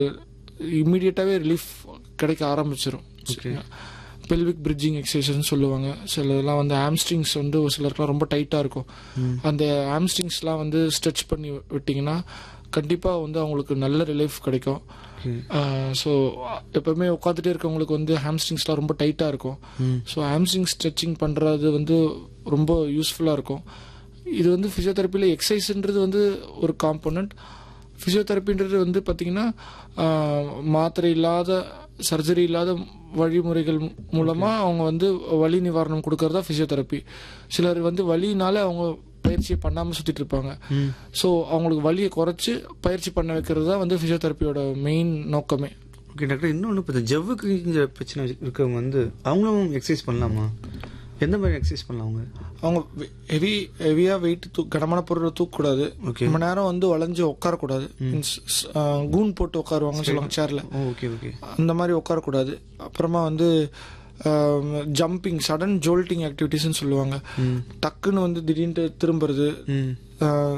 இம்மிடியட்டாகவே relief கிடைக்க ஆரம்பிச்சிடும் Okay. Pelvic bridging எக்ஸசைஸ்னு சொல்லுவாங்க சிலதெல்லாம் வந்து ஆம்ஸ்ட்ரிங்ஸ் வந்து ஒரு சிலருக்குலாம் ரொம்ப டைட்டாக இருக்கும் அந்த ஆம்ஸ்ட்ரிங்ஸ்லாம் வந்து ஸ்ட்ரெச் பண்ணி விட்டிங்கன்னா கண்டிப்பாக வந்து அவங்களுக்கு நல்ல ரிலீஃப் கிடைக்கும் ஸோ எப்பவுமே உட்காந்துட்டே இருக்கவங்களுக்கு வந்து ஹாம்ஸ்ட்ரிங்ஸ்லாம் ரொம்ப டைட்டாக இருக்கும் ஸோ ஹாம்ஸ்ட்ரிங் ஸ்ட்ரெச்சிங் பண்ணுறது வந்து ரொம்ப யூஸ்ஃபுல்லாக இருக்கும் இது வந்து ஃபிசியோதெரப்பியில் எக்ஸசைஸ்ன்றது வந்து ஒரு காம்போனண்ட் ஃபிசியோதெரப்பின்றது வந்து பார்த்திங்கன்னா மாத்திரை இல்லாத சர்ஜரி இல்லாத வழிமுறைகள் மூலமாக அவங்க வந்து வலி நிவாரணம் கொடுக்கறதா ஃபிசியோதெரப்பி சிலர் வந்து வலினால அவங்க பயிற்சியை பண்ணாமல் சுற்றிட்டு இருப்பாங்க ஸோ அவங்களுக்கு வலியை குறைச்சி பயிற்சி பண்ண வைக்கிறது தான் வந்து ஃபிசியோதெரப்பியோட மெயின் நோக்கமே ஓகே டாக்டர் இன்னொன்று இப்போ ஜவ்வுக்கு இந்த பிரச்சனை இருக்கவங்க வந்து அவங்களும் எக்ஸசைஸ் பண்ணலாமா எந்த மாதிரி எக்ஸசைஸ் பண்ணலாம் அவங்க அவங்க ஹெவி ஹெவியாக வெயிட் தூ கனமான பொருளை தூக்கக்கூடாது Okay. ரொம்ப நேரம் வந்து வளைஞ்சு உட்காரக்கூடாது மீன்ஸ் கூன் போட்டு உட்காருவாங்கன்னு சொல்லுவாங்க சேரில் ஓ ஓகே ஓகே அந்த மாதிரி உட்காரக்கூடாது அப்புறமா வந்து ஜம்பிங் சடன் ஜோல்ட்டிங் ஆக்டிவிட்டீஸ்னு சொல்லுவாங்க டக்குன்னு வந்து திடீர்னு திரும்புறது ம் ஆஹ்